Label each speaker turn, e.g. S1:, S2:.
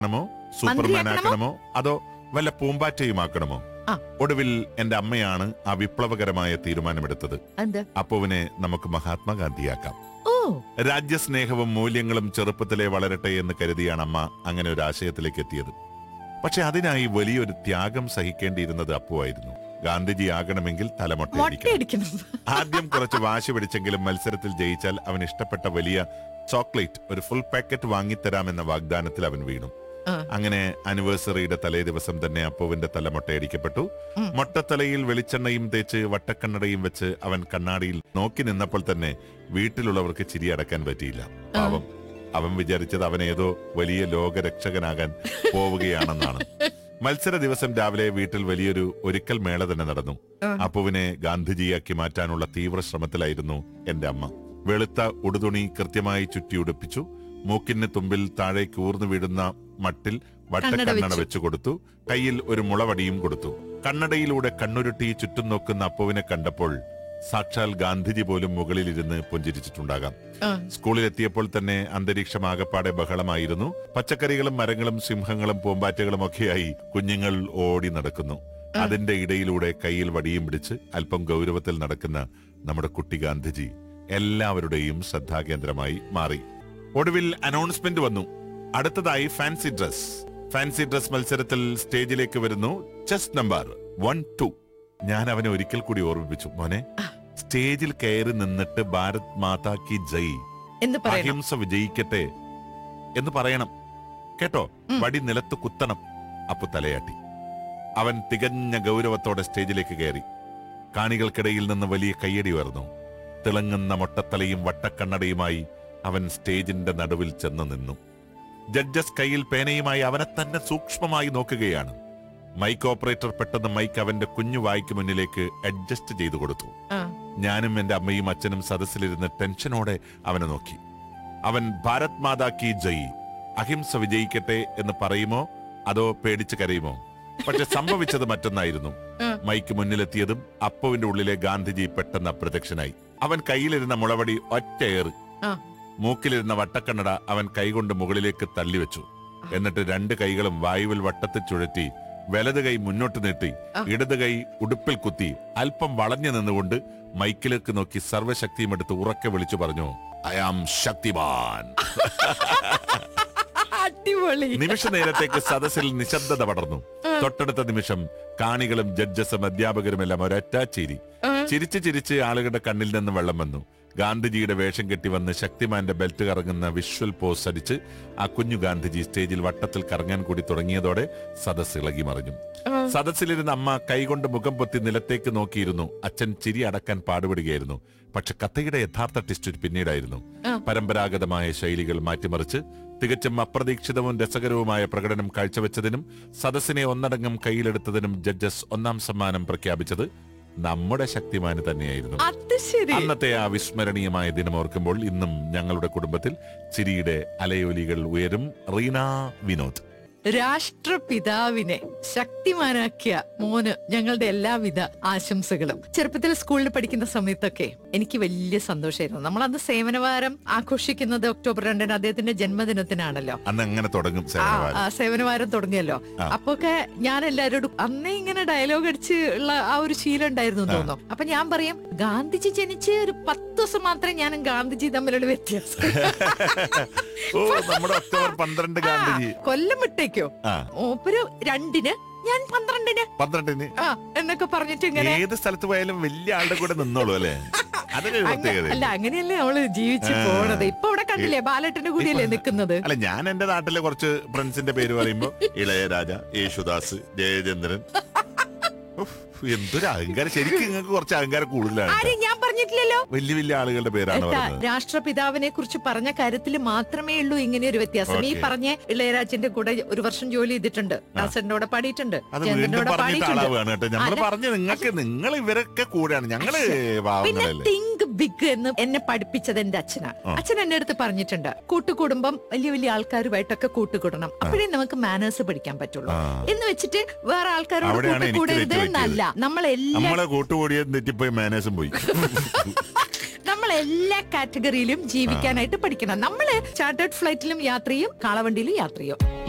S1: ആക്കണമോ Superman
S2: മന്ത്രിയാക്കണമോ?
S1: ആക്കണമോ അതോ വല്ല പൂമ്പാറ്റയും ആക്കണമോ
S2: ആ.
S1: ഒടുവിൽ എന്റെ അമ്മയാണ് ആ വിപ്ലവകരമായ തീരുമാനമെടുത്തത്
S2: എന്ത്
S1: അപ്പുവിനെ നമുക്ക് മഹാത്മാഗാന്ധിയാക്കാം
S2: ഓ
S1: രാജ്യസ്നേഹവും മൂല്യങ്ങളും ചെറുപ്പത്തിലെ വളരട്ടെ എന്ന് കരുതിയാണ് അമ്മ അങ്ങനെ ഒരു ആശയത്തിലേക്ക് എത്തിയത് പക്ഷെ അതിനായി വലിയൊരു ത്യാഗം സഹിക്കേണ്ടിയിരുന്നത് അപ്പുവായിരുന്നു ഗാന്ധിജി ആകണമെങ്കിൽ തലമൊട്ടയടിക്കണം
S2: മൊട്ടയടിക്കണം
S1: ആദ്യം കുറച്ച് വാശി പിടിച്ചെങ്കിലും മത്സരത്തിൽ ജയിച്ചാൽ അവൻ ഇഷ്ടപ്പെട്ട വലിയ ചോക്ലേറ്റ് ഒരു ഫുൾ പാക്കറ്റ് വാങ്ങിത്തരാമെന്ന വാഗ്ദാനത്തിൽ അവൻ വീണു
S2: ആ.
S1: അങ്ങനെ ആനിവേഴ്സറിയുടെ തലേ ദിവസം തന്നെ അപ്പുവിന്റെ തല മൊട്ടയടിക്കപ്പെട്ടു
S2: ഉം.
S1: മൊട്ടത്തലയിൽ വെളിച്ചെണ്ണയും തേച്ച് വട്ടക്കണ്ണടയും വെച്ച് അവൻ കണ്ണാടിയിൽ നോക്കി നിന്നപ്പോൾ തന്നെ വീട്ടിലുള്ളവർക്ക് ചിരി അടക്കാൻ പറ്റിയില്ല പാവം അവൻ വിചാരിച്ചത് അവൻ ഏതോ വലിയ ലോകരക്ഷകനാകാൻ പോവുകയാണെന്നാണ് മത്സര ദിവസം രാവിലെ വീട്ടിൽ വലിയൊരു ഒരിക്കൽ മേള തന്നെ നടന്നു
S2: ആ.
S1: അപ്പുവിനെ ഗാന്ധിജിയാക്കി മാറ്റാനുള്ള തീവ്ര ശ്രമത്തിലായിരുന്നു എന്റെ അമ്മ വെളുത്ത ഉടുതുണി കൃത്യമായി ചുറ്റി ഉടുപ്പിച്ചു മൂക്കിന് തുമ്പിൽ താഴേക്ക് ഊർന്നു വീഴുന്ന മട്ടിൽ വട്ടക്കണ്ണട
S2: വെച്ചു.
S1: വെച്ചു കൊടുത്തു കയ്യിൽ ഒരു മുളവടിയും കൊടുത്തു കണ്ണടയിലൂടെ കണ്ണുരുട്ടി ചുറ്റും നോക്കുന്ന അപ്പുവിനെ കണ്ടപ്പോൾ സാക്ഷാൽ ഗാന്ധിജി പോലും മുകളിലിരുന്ന് പുഞ്ചിരിച്ചിട്ടുണ്ടാകാം
S2: ആ.
S1: സ്കൂളിലെത്തിയപ്പോൾ തന്നെ അന്തരീക്ഷം ആകപ്പാടെ ബഹളമായിരുന്നു പച്ചക്കറികളും മരങ്ങളും സിംഹങ്ങളും പൂമ്പാറ്റകളും ഒക്കെയായി കുഞ്ഞുങ്ങൾ ഓടി നടക്കുന്നു അതിന്റെ ഇടയിലൂടെ കയ്യിൽ വടിയും പിടിച്ച് അല്പം ഗൗരവത്തിൽ നടക്കുന്ന നമ്മുടെ കുട്ടി ഗാന്ധിജി എല്ലാവരുടെയും ശ്രദ്ധാകേന്ദ്രമായി മാറി ഒടുവിൽ അനൗൺസ്മെന്റ് വന്നു അടുത്തതായി ഫാൻസി ഡ്രസ് ഫാൻസി ഡ്രസ് മത്സരത്തിൽ സ്റ്റേജിലേക്ക് വരുന്നു ചെസ് നമ്പർ വൺ ടു ഞാൻ അവനെ ഒരിക്കൽ കൂടി ഓർമ്മിപ്പിച്ചു മോനെ സ്റ്റേജിൽ കയറി നിന്നിട്ട് ഭാരത് മാതാ കി ജയ്
S2: എന്ന് പറയണം
S1: അഹിംസ വിജയിക്കട്ടെ എന്ന് പറയണം കേട്ടോ
S2: ഉം.
S1: വടി നിലത്ത് കുത്തണം അപ്പു തലയാട്ടി അവൻ തികഞ്ഞ ഗൗരവത്തോടെ സ്റ്റേജിലേക്ക് കയറി കാണികൾക്കിടയിൽ നിന്ന് വലിയ കയ്യടി ഉയർന്നു തിളങ്ങുന്ന മൊട്ടത്തലയും വട്ടക്കണ്ണടയുമായി അവൻ സ്റ്റേജിന്റെ നടുവിൽ ചെന്ന് നിന്നു ജഡ്ജസ് കയ്യിൽ പേനയുമായി അവനെ തന്നെ സൂക്ഷ്മമായി നോക്കുകയാണ് മൈക്ക് ഓപ്പറേറ്റർ പെട്ടെന്ന് മൈക്ക് അവന്റെ കുഞ്ഞു വായ്ക്ക് മുന്നിലേക്ക് അഡ്ജസ്റ്റ് ചെയ്തു കൊടുത്തു
S2: ആ.
S1: ഞാനും എന്റെ അമ്മയും അച്ഛനും സദസ്സിലിരുന്ന് ടെൻഷനോടെ അവനെ നോക്കി അവൻ ഭാരത് മാതാ കി ജയ് അഹിംസ വിജയിക്കട്ടെ എന്ന് പറയുമോ അതോ പേടിച്ച് കരയുമോ പക്ഷെ സംഭവിച്ചത് മറ്റൊന്നായിരുന്നു
S2: ആ.
S1: മൈക്ക് മുന്നിലെത്തിയതും അപ്പുവിന്റെ ഉള്ളിലെ ഗാന്ധിജി പെട്ടെന്ന് അപ്രത്യക്ഷനായി അവൻ കയ്യിലിരുന്ന മുളവടി ഒറ്റയേറ്
S2: ആ.
S1: മൂക്കിലിരുന്ന വട്ടക്കണ്ണട അവൻ കൈകൊണ്ട് മുകളിലേക്ക് തള്ളിവെച്ചു എന്നിട്ട് രണ്ട് കൈകളും വായുവിൽ വട്ടത്തിൽ ചുഴറ്റി വലത് കൈ മുന്നോട്ട് നീട്ടി
S2: ആ.
S1: ഇടത് കൈ ഉടുപ്പിൽ കുത്തി അല്പം വളഞ്ഞു നിന്നുകൊണ്ട് മൈക്കിലേക്ക് നോക്കി സർവ്വശക്തിയും എടുത്ത് ഉറക്കെ വിളിച്ചു പറഞ്ഞു ഐ ആം ശക്തിമാൻ
S2: അടിപൊളി
S1: നിമിഷ നേരത്തേക്ക് സദസ്സിൽ നിശബ്ദത പടർന്നു തൊട്ടടുത്ത നിമിഷം കാണികളും ജഡ്ജസും അധ്യാപകരുമെല്ലാം ഒരൊറ്റ ചിരി
S2: ആ.
S1: ചിരിച്ച് ചിരിച്ച് ആളുകളുടെ കണ്ണിൽ നിന്ന് വെള്ളം വന്നു ഗാന്ധിജിയുടെ വേഷം കെട്ടി വന്ന് ശക്തിമാന്റെ ബെൽറ്റ് കറങ്ങുന്ന വിഷ്വൽ പോസ് അടിച്ച് ആ കുഞ്ഞു ഗാന്ധിജി സ്റ്റേജിൽ വട്ടത്തിൽ കറങ്ങാൻ കൂടി തുടങ്ങിയതോടെ സദസ് ഇളകി മറിഞ്ഞു
S2: ആ.
S1: സദസ്സിലിരുന്ന അമ്മ കൈകൊണ്ട് മുഖം പൊത്തി നിലത്തേക്ക് നോക്കിയിരുന്നു അച്ഛൻ ചിരി അടക്കാൻ പാടുപെടുകയായിരുന്നു പക്ഷെ കഥയുടെ യഥാർത്ഥ ടിസ്റ്റ് പിന്നീടായിരുന്നു
S2: ആ.
S1: പരമ്പരാഗതമായ ശൈലികൾ മാറ്റിമറിച്ച് തികച്ചും അപ്രതീക്ഷിതവും രസകരവുമായ പ്രകടനം കാഴ്ചവെച്ചതിനും സദസ്സിനെ ഒന്നടങ്കം കയ്യിലെടുത്തതിനും ജഡ്ജസ് ഒന്നാം സമ്മാനം പ്രഖ്യാപിച്ചത് നമ്മുടെ ശക്തിമാന് തന്നെയായിരുന്നു
S2: അത് ശരി
S1: അന്നത്തെ ആ വിസ്മരണീയമായ ദിനം ഓർക്കുമ്പോൾ ഇന്നും ഞങ്ങളുടെ കുടുംബത്തിൽ ചിരിയുടെ അലയൊലികൾ ഉയരും റീന വിനോദ്
S2: രാഷ്ട്രപിതാവിനെ ശക്തിമാനാക്കിയ മോന് ഞങ്ങളുടെ എല്ലാവിധ ആശംസകളും ചെറുപ്പത്തിൽ സ്കൂളിൽ പഠിക്കുന്ന സമയത്തൊക്കെ എനിക്ക് വലിയ സന്തോഷമായിരുന്നു നമ്മൾ അന്ന് സേവനവാരം ആഘോഷിക്കുന്നത് ഒക്ടോബർ രണ്ടിന് അദ്ദേഹത്തിന്റെ ജന്മദിനത്തിനാണല്ലോ
S1: അന്ന് അങ്ങനെ തുടങ്ങും
S2: ആ,
S1: സേവനവാരം
S2: ആ, സേവനവാരം തുടങ്ങിയല്ലോ
S1: ആ.
S2: അപ്പൊക്കെ ഞാൻ എല്ലാരോടും അന്നേ ഇങ്ങനെ ഡയലോഗ് അടിച്ച് ഉള്ള ആ ഒരു ശീലം ഉണ്ടായിരുന്നു എന്ന് തോന്നുന്നു അപ്പൊ ഞാൻ പറയും ഗാന്ധിജി ജനിച്ച് ഒരു പത്ത് ദിവസം മാത്രമേ ഞാനും ഗാന്ധിജി തമ്മിലുള്ള വ്യത്യാസം
S1: ഓ നമ്മുടെ ഒക്ടോബർ പന്ത്രണ്ട് ഗാന്ധിജി
S2: ആ, കൊല്ലം വിട്ടേക്കോ
S1: ആ
S2: മൂപ്പര് രണ്ടിന് ഞാൻ പന്ത്രണ്ടിന്
S1: പന്ത്രണ്ടിന്
S2: ആ എന്നൊക്കെ പറഞ്ഞിട്ട് ഇങ്ങനെ
S1: ഏത് സ്ഥലത്ത് പോയാലും വലിയ ആളുടെ കൂടെ നിന്നോളൂ അല്ലേ അതൊരു
S2: അങ്ങ-
S1: പ്രത്യേകത
S2: അല്ല അങ്ങനെയല്ലേ നമ്മള് ജീവിച്ചു
S1: ആ.
S2: പോണത് ഇപ്പൊ ഇവിടെ കണ്ടില്ലേ ബാലട്ടിന്റെ കൂടിയല്ലേ നിക്കുന്നത്
S1: അല്ല ഞാൻ എന്റെ നാട്ടിലെ കുറച്ച് ഫ്രണ്ട്സിന്റെ പേര് പറയുമ്പോ ഇളയരാജ യേശുദാസ് ജയചന്ദ്രൻ ഉഫ്, എന്തൊരു അഹങ്കാരം ശരിക്കും നിങ്ങൾക്ക് കുറച്ച് അഹങ്കാരം കൂടുതലാണ്
S2: ആരും ഞാൻ പറഞ്ഞിട്ടില്ലല്ലോ
S1: വലിയ വലിയ ആളുകളുടെ പേരാണ്
S2: എന്താ,
S1: പറയുന്നത്
S2: രാഷ്ട്രപിതാവിനെ കുറിച്ച് പറഞ്ഞ കാര്യത്തിൽ മാത്രമേ ഉള്ളൂ ഇങ്ങനെ ഒരു വ്യത്യാസം ഈ
S1: Okay.
S2: പറഞ്ഞ ഇളയരാജന്റെ കൂടെ ഒരു വർഷം ജോലി ചെയ്തിട്ടുണ്ട് ദാസന്റെ കൂടെ പാടിയിട്ടുണ്ട്
S1: അത്
S2: ജയന്തന്റെ
S1: വീണ്ടും
S2: കൂടെ
S1: പറഞ്ഞിട്ട്
S2: പാടിയിട്ടുണ്ട്
S1: ആളാവുകയാണ് കേട്ടോ നമ്മൾ
S2: അല്ല,
S1: പറഞ്ഞു നിങ്ങൾക്ക് നിങ്ങൾ ഇവരൊക്കെ കൂടെയാണ് ഞങ്ങള്
S2: പിന്നെ
S1: പാവങ്ങളല്ലേ
S2: തിങ്ക് ബിഗ് എന്ന് എന്നെ പഠിപ്പിച്ചത് എന്റെ അച്ഛനാ
S1: ആ.
S2: അച്ഛൻ എന്റെ അടുത്ത് പറഞ്ഞിട്ടുണ്ട് കൂട്ടുകുടുംബം വലിയ വലിയ ആൾക്കാരുമായിട്ടൊക്കെ കൂട്ടുകൂടണം അപ്പോഴേ നമുക്ക് മാനേഴ്സ് പഠിക്കാൻ പറ്റുള്ളൂ
S1: ആ.
S2: എന്ന് വെച്ചിട്ട് വേറെ ആൾക്കാരോട്
S1: അവിടെയാണ് എനിക്ക്
S2: കൂട്ടുകൂടരുത്
S1: തെറ്റ്
S2: എന്നല്ല നമ്മളെല്ലാ
S1: നമ്മളെ കൂട്ടുകൂടിയത് തെറ്റിപ്പോയി മാനേഴ്സും പോയി
S2: നമ്മൾ എല്ലാ കാറ്റഗറിയിലും ജീവിക്കാനായിട്ട് പഠിക്കണം നമ്മള് ചാർട്ടേഡ് ഫ്ലൈറ്റിലും യാത്ര ചെയ്യും കാളവണ്ടിയിലും യാത്ര ചെയ്യും